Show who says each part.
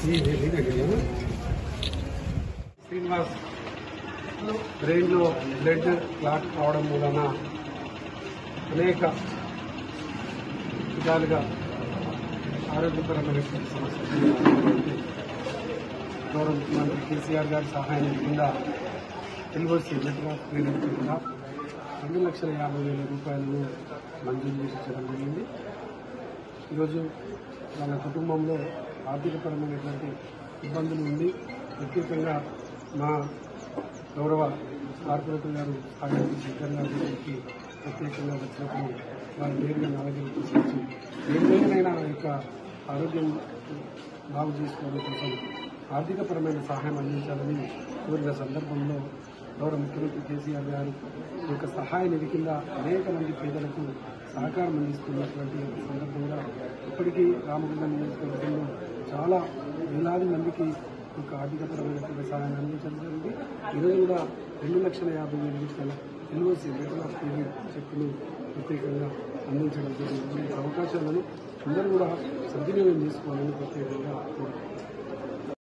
Speaker 1: శ్రీనివాస్ బ్రెయిన్లో blood clot కావడం మూలన అనేక విధాలుగా ఆరోగ్యపరమైనటువంటి సమస్యలు గౌరవ ముఖ్యమంత్రి కేసీఆర్ గారి సహాయం కింద ఎల్ఓసి లెటర్ ఆఫ్ క్లియరెన్స్ కింద రెండు లక్షల యాభై వేల రూపాయలను మంజూరు చేయించడం జరిగింది ఈరోజు వాళ్ళ కుటుంబంలో ఆర్థికపరమైనటువంటి ఇబ్బందులు ఉండి ప్రత్యేకంగా మా గౌరవ కార్పొరేటర్ గారు సాగర్ శంకర్ గారి దగ్గరికి ప్రత్యేకంగా వచ్చినప్పుడు వారు నేరుగా నా దగ్గర తీసుకొచ్చి ఏ విధంగానైనా ఆ యొక్క ఆరోగ్యం బాగు చేసుకోవడం కోసం ఆర్థికపరమైన సహాయం అందించాలని కోరిన సందర్భంలో గౌరవ ముఖ్యమంత్రి కేసీఆర్ గారు ఈ యొక్క సహాయ నిధి కింద అనేక మంది పేదలకు సహకారం అందిస్తున్నటువంటి సందర్భంగా ఇప్పటికీ రామగుండం నియోజకవర్గంలో చాలా వేలాది మందికి ఈ యొక్క ఆర్థికపరమైనటువంటి సహాయాన్ని అందించడం జరిగింది ఈరోజు కూడా రెండు లక్షల యాభై వేల రూపాయల ఎల్ఓసి లెటర్ ఆఫ్ పేమెంట్ చెక్కులు ప్రత్యేకంగా అందించడం జరిగింది ఈ అవకాశాలను అందరూ కూడా సద్వినియోగం చేసుకోవాలని ప్రత్యేకంగా కోరుతున్నాను